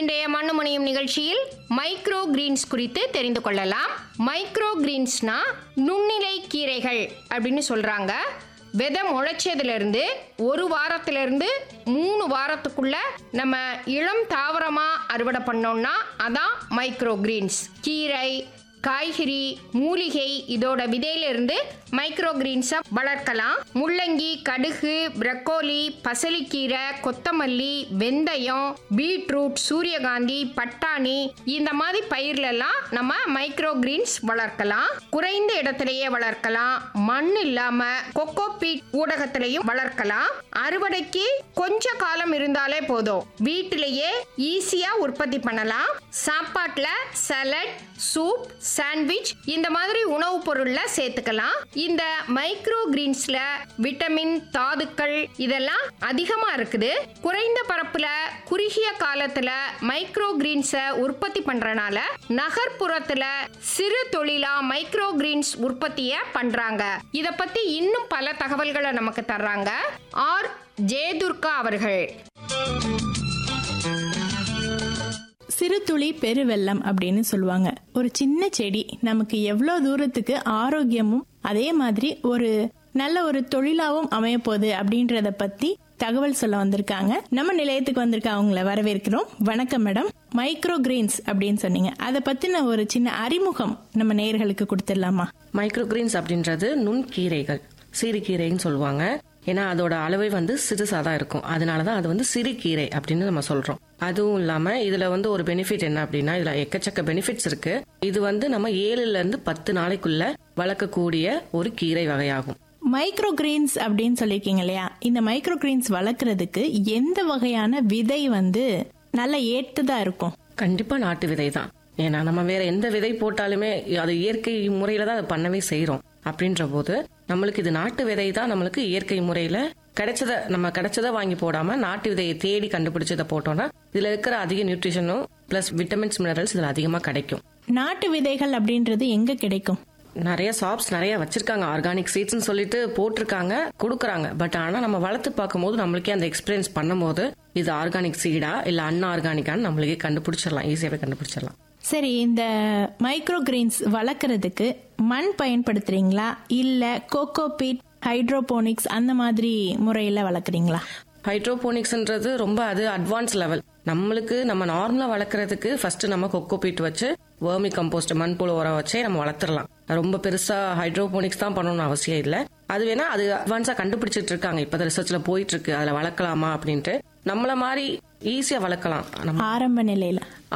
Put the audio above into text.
இன்றைய மண்ணுமணியும் நிகழ்ச்சியில் micro Green's குறித்து தெரிந்து கொள்ளலாம் மைக்ரோ கிரீன்ஸ்னா நுண்ணிலை கீரைகள் அப்படின்னு சொல்றாங்க விதை முளைச்சதுலேருந்து ஒரு வாரத்திலிருந்து மூணு வாரத்துக்குள்ள நம்ம இளம் தாவரமா அறுவடை பண்ணோம்னா அதான் மைக்ரோ கிரீன்ஸ் கீரை காய்கறி மூலிகை இதோட விதையிலிருந்து மைக்ரோ கிரீன்ஸை வளர்க்கலாம் முள்ளங்கி கடுகு பிரக்கோலி பசலிக்கீரை கொத்தமல்லி வெந்தயம் பீட்ரூட் சூரியகாந்தி பட்டாணி இந்த மாதிரி பயிர்லெல்லாம் நம்ம மைக்ரோ கிரீன்ஸ் வளர்க்கலாம் குறைந்த இடத்திலேயே வளர்க்கலாம் மண் இல்லாம கொக்கோ பீட் ஊடகத்திலையும் வளர்க்கலாம் அறுவடைக்கு கொஞ்ச காலம் இருந்தாலே போதும் வீட்டிலேயே ஈஸியா உற்பத்தி பண்ணலாம் சாப்பாட்டுல சலட் சூப் சாண்ட்விச் இந்த மாதிரி உணவுப் பொருள்ல சேர்த்துக்கலாம் இந்த மைக்ரோ கிரீன்ஸ்ல விட்டமின் தாதுக்கள் இதெல்லாம் அதிகமா இருக்குது குறைந்த பரப்புல குறுகிய காலத்துல மைக்ரோ கிரீன்ஸை உற்பத்தி பண்றனால நகர்ப்புறத்துல சிறு தொழிலா மைக்ரோ கிரீன்ஸ் உற்பத்திய பண்றாங்க இத பத்தி இன்னும் பல தகவல்களை நமக்கு தர்றாங்க ஆர் ஜெயதுர்கா அவர்கள் சிறு துளி பெருவெள்ளம் அப்படின்னு சொல்லுவாங்க ஒரு சின்ன செடி நமக்கு எவ்வளவு தூரத்துக்கு ஆரோக்கியமும் அதே மாதிரி ஒரு நல்ல ஒரு தொழிலாவும் அமைய போகுது அப்படின்றத பத்தி தகவல் சொல்ல வந்திருக்காங்க நம்ம நிலையத்துக்கு வந்திருக்க அவங்கள வரவேற்கிறோம் வணக்கம் மேடம் மைக்ரோ கிரீன்ஸ் அப்படின்னு சொன்னீங்க அதை பத்தின ஒரு சின்ன அறிமுகம் நம்ம நேயர்களுக்கு கொடுத்துடலாமா மைக்ரோகிரீன்ஸ் அப்படின்றது நுண்கீரைகள் சிறுகீரைன்னு சொல்லுவாங்க ஏன்னா அதோட அளவை வந்து சிறுசா தான் இருக்கும் அதனாலதான் அது வந்து சிறுகீரை அப்படின்னு நம்ம சொல்றோம் அதுவும் இல்லாம இதுல வந்து ஒரு பெனிஃபிட் என்ன அப்படின்னா இதுல எக்கச்சக்க பெனிஃபிட்ஸ் இருக்கு இது வந்து நம்ம ஏழுல இருந்து பத்து நாளைக்குள்ள வளர்க்கக்கூடிய ஒரு கீரை வகையாகும் மைக்ரோ கிரீன்ஸ் அப்படின்னு சொல்லியிருக்கீங்க இல்லையா இந்த மைக்ரோ கிரீன்ஸ் வளர்க்கறதுக்கு எந்த வகையான விதை வந்து நல்ல ஏற்றதா இருக்கும் கண்டிப்பா நாட்டு விதை தான் ஏன்னா நம்ம வேற எந்த விதை போட்டாலுமே அது இயற்கை முறையில தான் அதை பண்ணவே செய்றோம் அப்படின்ற போது நம்மளுக்கு இது நாட்டு விதை தான் நம்மளுக்கு இயற்கை முறையில கிடைச்சத நம்ம கிடைச்சதை வாங்கி போடாம நாட்டு விதையை தேடி கண்டுபிடிச்சதை போட்டோம்னா இதுல இருக்கிற அதிக நியூட்ரிஷனும் பிளஸ் விட்டமின்ஸ் மினரல்ஸ் இதுல அதிகமா கிடைக்கும் நாட்டு விதைகள் அப்படின்றது எங்க கிடைக்கும் நிறைய ஷாப்ஸ் நிறைய வச்சிருக்காங்க ஆர்கானிக் சீட்ஸ்னு சொல்லிட்டு போட்டிருக்காங்க கொடுக்குறாங்க பட் ஆனா நம்ம வளர்த்து பார்க்கும்போது நம்மளுக்கே அந்த எக்ஸ்பீரியன்ஸ் பண்ணும்போது இது ஆர்கானிக் சீடா இல்ல அன் ஆர்கானிக்கான்னு நம்மளுக்கே கண்டுபிடிச்சிடலாம் ஈஸியாவே கண்டுபிடிச்சிடலாம் சரி இந்த மைக்ரோ கிரீன்ஸ் வளர்க்கறதுக்கு மண் பயன்படுத்துறீங்களா இல்ல கோகோ பீட் ஹைட்ரோபோனிக்ஸ் அந்த மாதிரி முறையில வளர்க்குறீங்களா ஹைட்ரோபோனிக்ஸ்ன்றது ரொம்ப அது அட்வான்ஸ் லெவல் நம்மளுக்கு நம்ம நார்மலா வளர்க்கறதுக்கு ஃபர்ஸ்ட் நம்ம கொக்கோ பீட் வச்சு வேர்மி கம்போஸ்ட் மண்புழு உரம் வச்சே நம்ம வளர்த்துறலாம் ரொம்ப பெருசா ஹைட்ரோபோனிக்ஸ் தான் பண்ணணும்னு அவசியம் இல்ல அது வேணா அது அட்வான்ஸா கண்டுபிடிச்சிட்டு இருக்காங்க இப்ப ரிசர்ச்ல போயிட்டு இருக்கு அதுல வளர்க்கலாமா அப்படின்ட்டு நம்மள மாதிரி ஈஸியா வளர்க்கலாம் நம்ம ஆரம்ப நிலையில